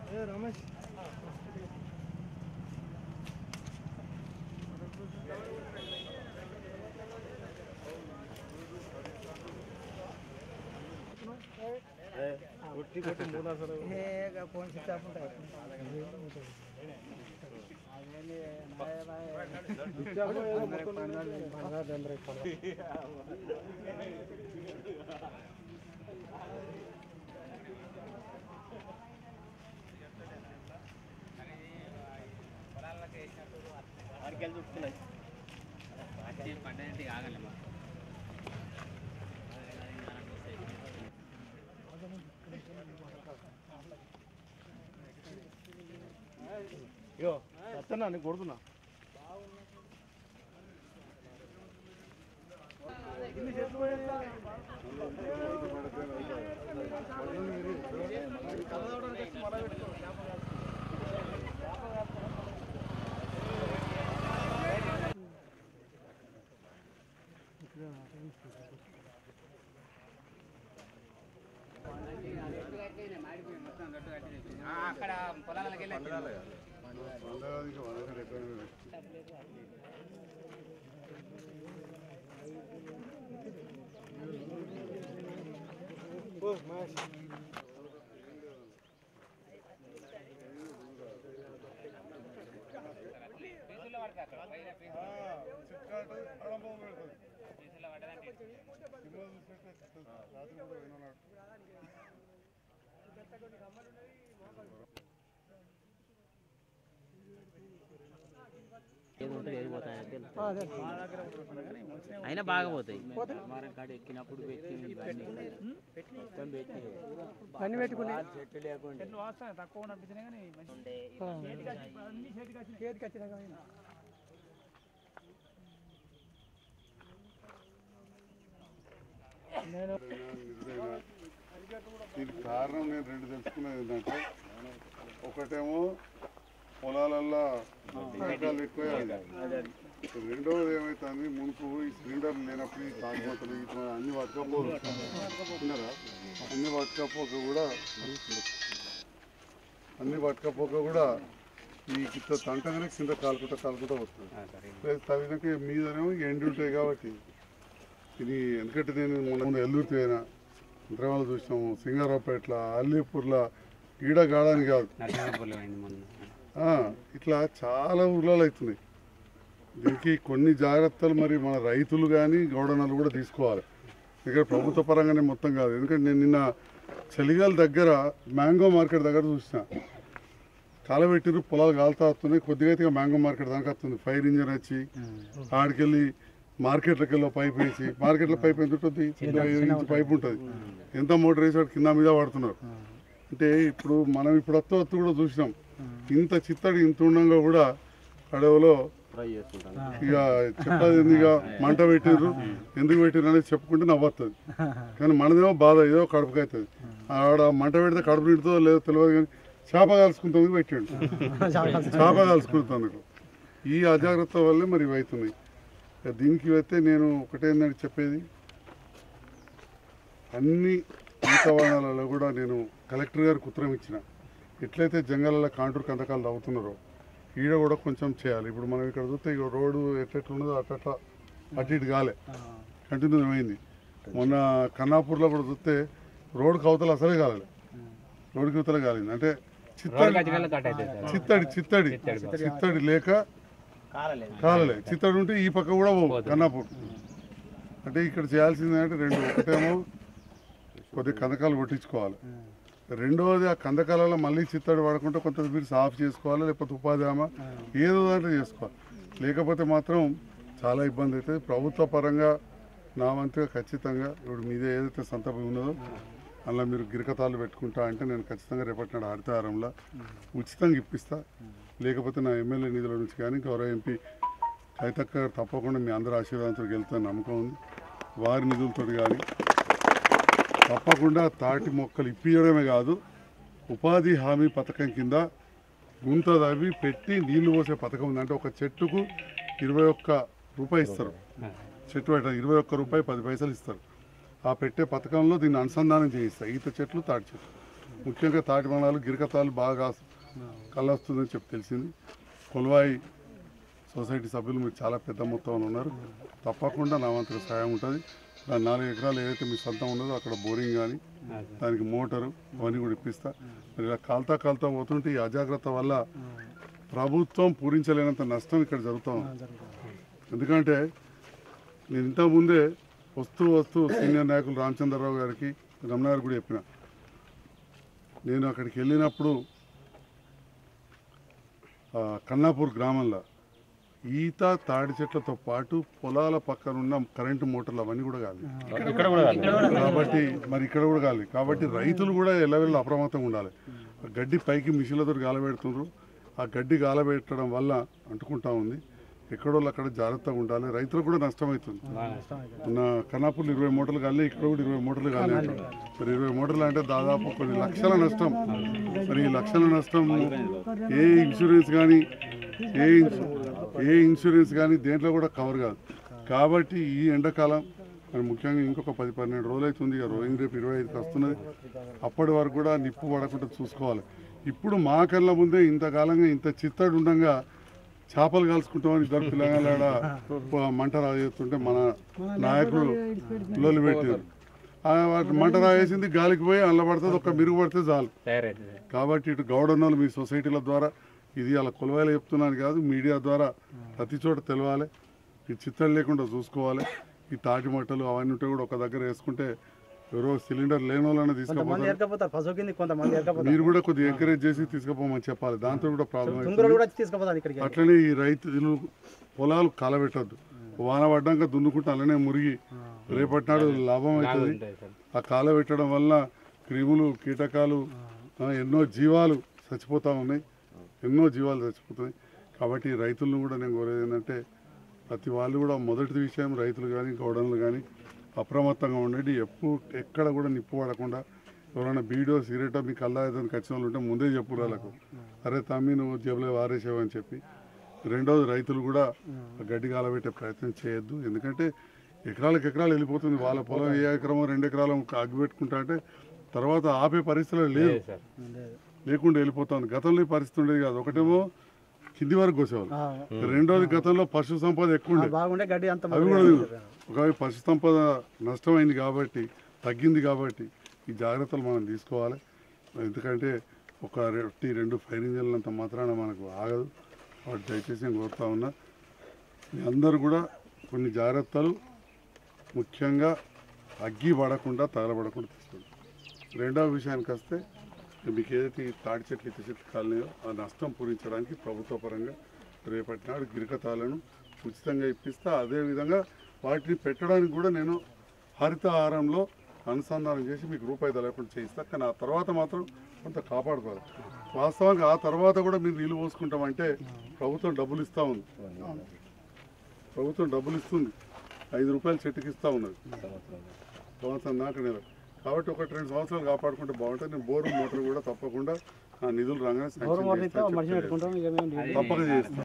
Phone switch off ఉంటాయి ఇగో వస్తున్నా నీకు కొడుతున్నా అక్కడ పొలాలకి వెళ్ళి అయినా బాగా పోతాయి మారం కాడ ఎక్కినప్పుడు పెట్టి ఇవన్నీ మొత్తం పెట్టి అన్ని పెట్టుకుని చెట్టు లేకుండా తక్కువ అనిపించినాయి కానీ చేతికి వచ్చినాక దీనికి కారణం నేను రెండు తెలుసుకున్నది ఏంటంటే ఒకటేమో పొలాలల్లో రకాలు ఎక్కువ రెండవది ఏమైతుంది మునుపు ఈ సిలిండర్ లేనప్పుడు ఈ తాగుబోతులు ఇట్లా అన్ని పట్టుకపోదు విన్నారా అన్ని పట్టుకపోక కూడా అన్ని పట్టుకపోక కూడా ఈ గిట్ల తంటగానే కింద కాలుకుంటా కాలుకుంటా వస్తుంది లేదు తవ్వినాక మీదనేమో ఎండి ఉంటాయి కాబట్టి ఇది ఎందుకంటే నేను మొన్న మొన్న ఎల్లుర్తి అయినా ఇంద్రవాళ్ళు చూసినాము సింగారావుపేటల అల్లీపూర్ల ఈడ గాడని కాదు నరసింహపురం అయింది మొన్న ఆ, ఇట్లా చాలా ఊర్లలో అవుతున్నాయి దీనికి కొన్ని జాగ్రత్తలు మరి మన రైతులు కానీ గౌడనలు కూడా తీసుకోవాలి ఇక్కడ ప్రభుత్వ పరంగానే మొత్తం కాదు ఎందుకంటే నేను నిన్న చలిగాల దగ్గర మ్యాంగో మార్కెట్ దగ్గర చూసిన కాలబెట్టిరు పొలాలు కాలుతా వస్తున్నాయి కొద్దిగా అయితే ఇక మ్యాంగో మార్కెట్ దాకా వస్తుంది ఫైర్ ఇంజన్ వచ్చి ఆడికెళ్ళి మార్కెట్లోకి వెళ్ళి పైప్ వేసి మార్కెట్లో పైప్ ఎంత ఉంటుంది ఇంచు పైప్ ఉంటుంది ఎంత మోటార్ వేసి వాడు కింద మీద వాడుతున్నారు అంటే ఇప్పుడు మనం ఇప్పుడు వస్తూ వస్తూ కూడా చూసినాం ఇంత చిత్తడి ఇంత ఉండంగా కూడా అడవిలో ఇక చెప్పేది ఏంది ఇక మంట పెట్టిర్రు ఎందుకు పెట్టిర్రు అనేది చెప్పుకుంటే నవ్వుతుంది కానీ మనదేమో బాధ ఏదో కడుపుకి అవుతుంది ఆడ మంట పెడితే కడుపు నిండుతుందో లేదో తెలియదు కానీ చేప కాల్చుకుంటుంది పెట్టాడు చేప కాల్చుకుంటుంది ఈ అజాగ్రత్త వల్లే మరి ఇవి అవుతున్నాయి ఇక దీనికి అయితే నేను ఒకటేందని చెప్పేది అన్ని ఈతవాణాలలో కూడా నేను కలెక్టర్ గారికి ఉత్తరం ఇచ్చిన ఎట్లయితే జంగలలో కాంటూరు కందకాలు తవ్వుతున్నారో ఈడ కూడా కొంచెం చేయాలి ఇప్పుడు మనం ఇక్కడ చూస్తే ఇక రోడ్డు ఎట్లెట్లున్నదో అట్లా అటు ఇటు కాలే కంటిన్యూ అయింది మొన్న కన్నాపూర్లో కూడా చూస్తే రోడ్డు కవతలు అసలే కాలేదు రోడ్డు కవతల కాలేదు అంటే చిత్తడి చిత్తడి చిత్తడి చిత్తడి లేక కాలలే చిత్తడి ఉంటే ఈ పక్క కూడా పోవు కన్నాపూర్ అంటే ఇక్కడ చేయాల్సింది అంటే రెండు ఒకటేమో కొద్ది కందకాలు కొట్టించుకోవాలి రెండవది ఆ కందకాలలో మళ్ళీ చిత్తడి పడకుండా కొంత మీరు సాఫ్ చేసుకోవాలి లేకపోతే ఉపాధి హామా ఏదో దాంట్లో చేసుకోవాలి లేకపోతే మాత్రం చాలా ఇబ్బంది అవుతుంది ప్రభుత్వ పరంగా నా వంతుగా ఖచ్చితంగా ఇప్పుడు మీదే ఏదైతే సంత భూమి ఉన్నదో అలా మీరు గిరకతాలు పెట్టుకుంటా అంటే నేను ఖచ్చితంగా రేపటి నాడు హరితహారంలో ఉచితంగా ఇప్పిస్తా లేకపోతే నా ఎమ్మెల్యే నిధుల నుంచి కానీ గౌరవ ఎంపీ కవితక్క గారు తప్పకుండా మీ అందరి ఆశీర్వాదంతో వెళ్తాను నమ్మకం ఉంది వారి నిధులతో కానీ తప్పకుండా తాటి మొక్కలు ఇప్పించడమే కాదు ఉపాధి హామీ పథకం కింద గుంత తవ్వి పెట్టి నీళ్లు పోసే పథకం ఉంది అంటే ఒక చెట్టుకు ఇరవై ఒక్క రూపాయి ఇస్తారు చెట్టు పెట్ట ఇరవై ఒక్క రూపాయి పది పైసలు ఇస్తారు ఆ పెట్టే పథకంలో దీన్ని అనుసంధానం చేయిస్తారు ఈత చెట్లు తాటి చెట్లు ముఖ్యంగా తాటి వనాలు గిరికతాలు బాగా కళ్ళొస్తుందని చెప్పి తెలిసింది కొల్వాయి సొసైటీ సభ్యులు మీరు చాలా పెద్ద మొత్తంలో ఉన్నారు తప్పకుండా నా వంతుకు సాయం ఉంటుంది దాని నాలుగు ఎకరాలు ఏదైతే మీ సొంతం ఉన్నదో అక్కడ బోరింగ్ కానీ దానికి మోటారు అవన్నీ కూడా ఇప్పిస్తా మరి ఇలా కాల్తా కాల్తా పోతుంటే ఈ అజాగ్రత్త వల్ల ప్రభుత్వం పూరించలేనంత నష్టం ఇక్కడ జరుగుతూ ఉంది ఎందుకంటే నేను ఇంతకుముందే వస్తూ వస్తూ సీనియర్ నాయకులు రామచంద్రరావు గారికి రమణ గారికి కూడా చెప్పిన నేను అక్కడికి వెళ్ళినప్పుడు ఆ, కన్నాపూర్ గ్రామంలో ఈత తాడి చెట్లతో పాటు పొలాల పక్కన ఉన్న కరెంటు మోటార్లు అవన్నీ కూడా కాదు కాబట్టి మరి ఇక్కడ కూడా కాదు కాబట్టి రైతులు కూడా ఎల్లవెల్ల అప్రమత్తంగా ఉండాలి ఆ గడ్డి పైకి మిషన్లతో గాలబెడుతున్నారు ఆ గడ్డి గాలబెట్టడం వల్ల అంటుకుంటా ఉంది ఎక్కడోళ్ళు అక్కడ జాగ్రత్తగా ఉండాలి రైతులకు కూడా నష్టమవుతుంది మన కన్నాపూర్లు ఇరవై మూటలు కాలే ఇక్కడ కూడా ఇరవై మూటలు కాలే మరి ఇరవై మూటలు అంటే దాదాపు కొన్ని లక్షల నష్టం మరి ఈ లక్షల నష్టం ఏ ఇన్సూరెన్స్ కానీ ఏ ఇన్స్- ఏ ఇన్సూరెన్స్ కానీ దేంట్లో కూడా కవర్ కాదు కాబట్టి ఈ ఎండాకాలం మరి ముఖ్యంగా ఇంకొక పది పన్నెండు రోజులు అవుతుంది ఇక రోహింగ్ రేపు ఇరవై ఐదుకి వస్తున్నది అప్పటి వరకు కూడా నిప్పు పడకుండా చూసుకోవాలి ఇప్పుడు మా కళ్ళ ముందే ఇంతకాలంగా ఇంత చిత్తడి ఉండగా చేపలు కాల్చుకుంటామని ఇద్దరు పిల్లగాళ్ళ మంట రాజేస్తుంటే మన నాయకులు పిల్లలు పెట్టారు ఆ వాటి మంట రాయేసింది గాలికి పోయి అల్ల పడుతుంది ఒక మిరుగు పడితే చాలు తయారైతుంది కాబట్టి ఇటు గౌడన్నలు మీ సొసైటీల ద్వారా ఇది అలా కొలవాయిలు చెప్తున్నాను కాదు మీడియా ద్వారా ప్రతి చోట తెలవాలి ఈ చిత్తలు లేకుండా చూసుకోవాలి ఈ తాటి మట్టలు అవన్నీ ఉంటే కూడా ఒక దగ్గర వేసుకుంటే ఎవరో సిలిండర్ లేని వాళ్ళని తీసుకుపోతారు ఎరకపోతారు పశువు కింద కొంతమంది ఎరకపోతారు మీరు కూడా కొద్దిగా ఎంకరేజ్ చేసి తీసుకుపోమని చెప్పాలి దాంతో కూడా ప్రాబ్లం తుంగులు అవుతుంది కూడా వచ్చి తీసుకుపోతారు ఇక్కడికి అట్లనే ఈ రైతులు పొలాలు కాలబెట్టద్దు వాన పడ్డాక దున్నుకుంటే అలానే మురిగి రేపటి నాడు లాభం అవుతుంది ఆ కాలబెట్టడం వల్ల క్రిములు కీటకాలు ఆ, ఎన్నో జీవాలు చచ్చిపోతూ ఉన్నాయి ఎన్నో జీవాలు చచ్చిపోతున్నాయి కాబట్టి ఈ రైతులను కూడా నేను కోరేది ఏంటంటే ప్రతి వాళ్ళు కూడా మొదటి విషయం రైతులు కానీ గౌడన్లు కానీ అప్రమత్తంగా ఉండండి ఎప్పుడు ఎక్కడ కూడా నిప్పు పడకుండా ఎవరైనా బీడో సిగరెటో మీకు అల్లా ఏదైనా ఖచ్చితంగా వాళ్ళు ఉంటే ముందే చెప్పు వాళ్ళకు అరే తమ్మి నువ్వు జేబులో వారేసావు అని చెప్పి రెండోది రైతులు కూడా ఆ గడ్డి కాలబెట్టే ప్రయత్నం చేయొద్దు ఎందుకంటే ఎకరాలకు ఎకరాలు వెళ్ళిపోతుంది వాళ్ళ పొలం ఏ ఎకరమో రెండు ఎకరాలు అగ్గి పెట్టుకుంటా అంటే తర్వాత ఆపే పరిస్థితులు లేదు లేకుండా వెళ్ళిపోతుంది గతంలో ఈ పరిస్థితి ఉండేది కాదు ఒకటేమో కింది వరకు కోసేవాళ్ళు రెండోది గతంలో పశు సంపద ఎక్కువ ఉండేది బాగుండే గడ్డి అంత అవి కూడా లేవు. ఒకవేళ పశు సంపద నష్టమైంది కాబట్టి తగ్గింది కాబట్టి ఈ జాగ్రత్తలు మనం తీసుకోవాలి ఎందుకంటే ఒక రెట్టి రెండు ఫైర్ ఇంజన్లంత మాత్రాన మనకు ఆగదు కాబట్టి దయచేసి నేను కోరుతా ఉన్నా మీ అందరూ కూడా కొన్ని జాగ్రత్తలు ముఖ్యంగా అగ్గి పడకుండా తగలబడకుండా తీసుకోండి రెండవ విషయానికి వస్తే మీకు ఏదైతే ఈ తాడి చెట్లు ఇచ్చే చెట్లు కాలనీయో ఆ నష్టం పూరించడానికి ప్రభుత్వ పరంగా రేపటి నాడు గిరికతాలను ఉచితంగా ఇప్పిస్తా అదేవిధంగా వాటిని పెట్టడానికి కూడా నేను హరితహారంలో అనుసంధానం చేసి మీకు రూపాయి లేకుండా చేయిస్తా కానీ ఆ తర్వాత మాత్రం కొంత కాపాడుకోవాలి వాస్తవానికి ఆ తర్వాత కూడా మీరు నీళ్ళు పోసుకుంటామంటే ప్రభుత్వం డబ్బులు ఇస్తూ ఉంది ప్రభుత్వం డబ్బులు ఇస్తుంది ఐదు రూపాయలు చెట్టుకి ఇస్తూ ఉన్నది సంవత్సరం దాకా నెల కాబట్టి ఒకటి రెండు సంవత్సరాలు కాపాడుకుంటే బాగుంటుంది నేను బోరు మోటార్ కూడా తప్పకుండా ఆ నిధులు రాగానే శాంక్షన్ చేస్తా అని చెప్పి పెట్టుకుంటాం ఇక మేము తప్పక చేస్తాను